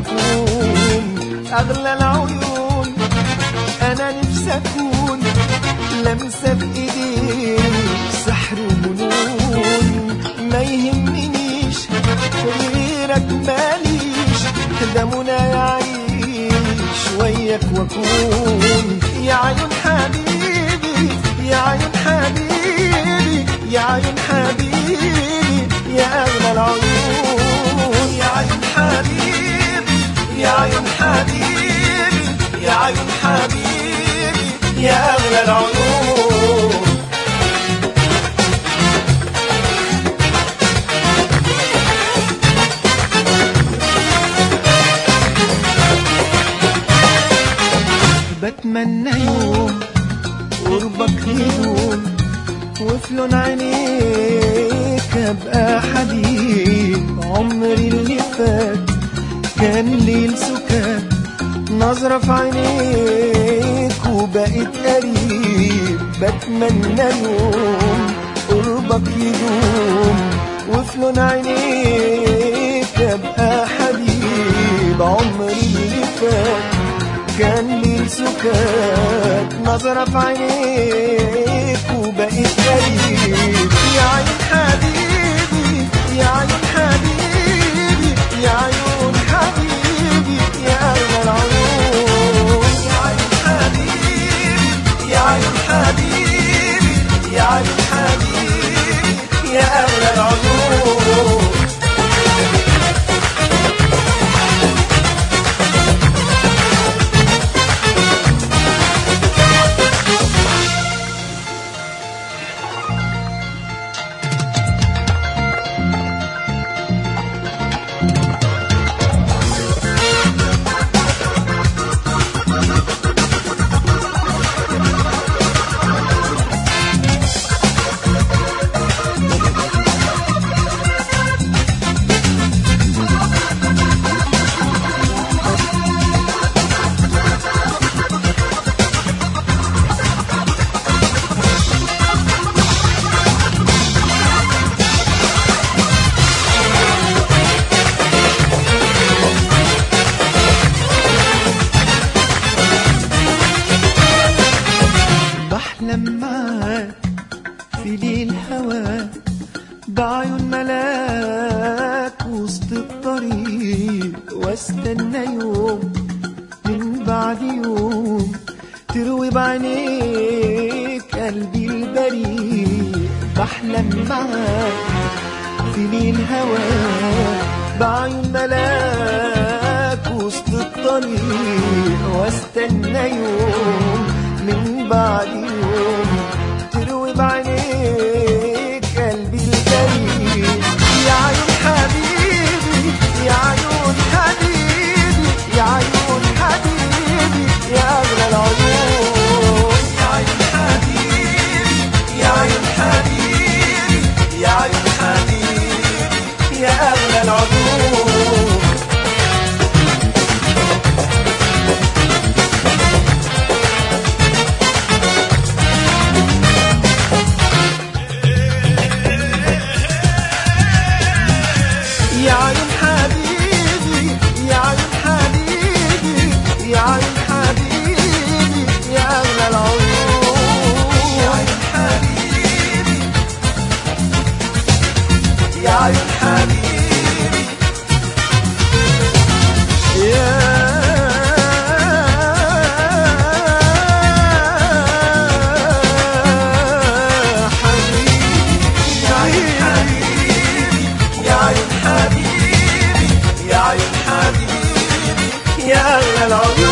واكون اغلى العيون انا نفسي اكون لمسه بايديك سحر وجنون ما يهمنيش غيرك ماليش ده منى يعيش وياك واكون يا عيون حبيبي يا عيون حبيبي يا عيون حبيبي يا اغلى العيون يا عيون حبيبي يا عيون حبيبي يا عيون حبيبي يا اغلى العيون بتمنى يوم قربك يدوم وفي لون عينيك ابقى حبيب عمري اللي فات كان ليل سكات نظرة في عينيك وبقيت قريب بتمنى يوم قربك يدوم وفي لون عينيك ابقى حبيب عمري اللي فات كان لي سكات نظرة في عينيك وبقيت قريب يا عيون حبيبي يا عيون حبيبي يا عيون حبيبي يا أغلى العيون يا عيون حبيبي يا عيون حبيبي يا عيون حبيبي يا أغلى العيون بحلم معاك في ليل هواك بعيون ملاك وسط الطريق واستنى يوم من بعد يوم تروي بعينيك قلبي البريء بحلم معاك في ليل هواك بعيون ملاك وسط الطريق واستنى يوم من بعد يوم تروي بعينيك قلبي البريء يا عيون حبيبي يا عيون حبيبي يا عيون حبيبي يا أغلى العيون يا عيون حبيبي يا عيون حبيبي يا عيون حبيبي يا أغلى العيون يا عيون حبيبي يا عيون حبيبي يا عيون حبيبي يا أغلى العيون يا عيون حبيبي يا عيون حبيبي يا حبيبي يا عيون حبيبي يا عيون حبيبي يا عيون حبيبي يا أغلى العيون